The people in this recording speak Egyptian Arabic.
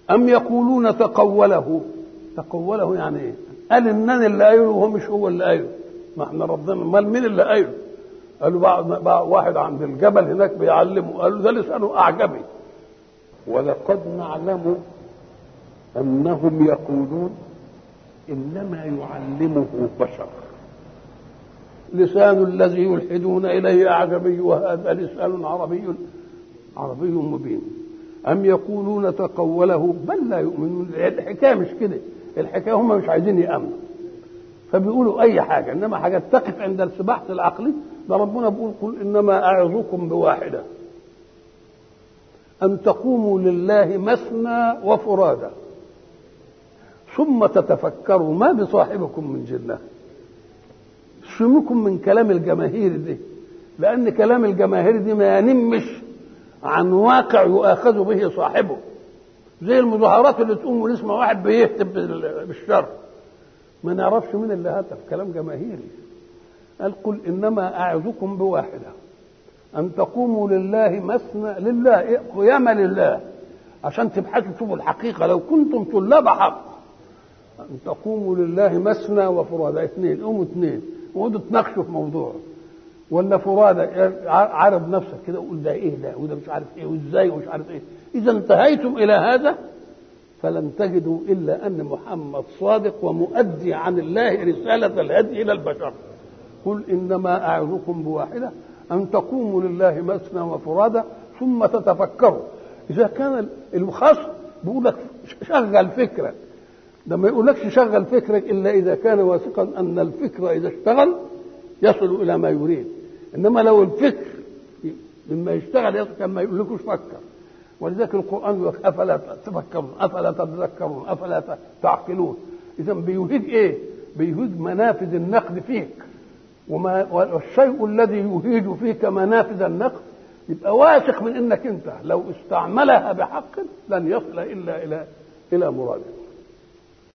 أم يقولون تقوله تقوله يعني إيه؟ قال إنني اللي قايله وهو مش هو اللي قايله ما احنا ربنا امال مين اللي قايله؟ قالوا بعض بعض واحد عند الجبل هناك بيعلمه قالوا ده لسانه أعجمي ولقد نعلم أنهم يقولون إنما يعلمه بشر لسان الذي يلحدون إليه أعجمي وهذا لسان عربي عربي مبين أم يقولون تقوله بل لا يؤمنون الحكاية مش كده الحكاية هم مش عايزين يأمنوا فبيقولوا أي حاجة إنما حاجة تقف عند السباحة العقلي ده ربنا بيقول قل إنما أعظكم بواحدة أن تقوموا لله مثنى وفرادى ثم تتفكروا ما بصاحبكم من جنة سمكم من كلام الجماهير دي لأن كلام الجماهير دي ما ينمش عن واقع يؤاخذ به صاحبه زي المظاهرات اللي تقوم ونسمع واحد بيهتف بالشر ما نعرفش مين اللي هتف كلام جماهيري قال قل انما اعظكم بواحده ان تقوموا لله مثنى لله قيامه لله عشان تبحثوا تشوفوا الحقيقه لو كنتم طلاب حق ان تقوموا لله مثنى وفرادى اثنين قوموا اثنين وقعدوا تناقشوا في موضوع ولا فرادى عرض نفسك كده وقول ده ايه ده وده مش عارف ايه وازاي ومش عارف ايه اذا انتهيتم الى هذا فلن تجدوا الا ان محمد صادق ومؤدي عن الله رساله الهدي الى البشر قل انما اعظكم بواحده ان تقوموا لله مثنى وفرادى ثم تتفكروا اذا كان الخصم بيقول لك شغل فكرك ده ما يقولكش شغل فكرك الا اذا كان واثقا ان الفكر اذا اشتغل يصل الى ما يريد انما لو الفكر مما يشتغل يصل كما يقول لكوش فكر ولذلك القران يقول افلا تفكرون افلا تتذكرون افلا تعقلون اذا بيهيج ايه؟ بيهيج منافذ النقد فيك وما والشيء الذي يهيج فيك منافذ النقد يبقى واثق من انك انت لو استعملها بحق لن يصل الا الى الى مراده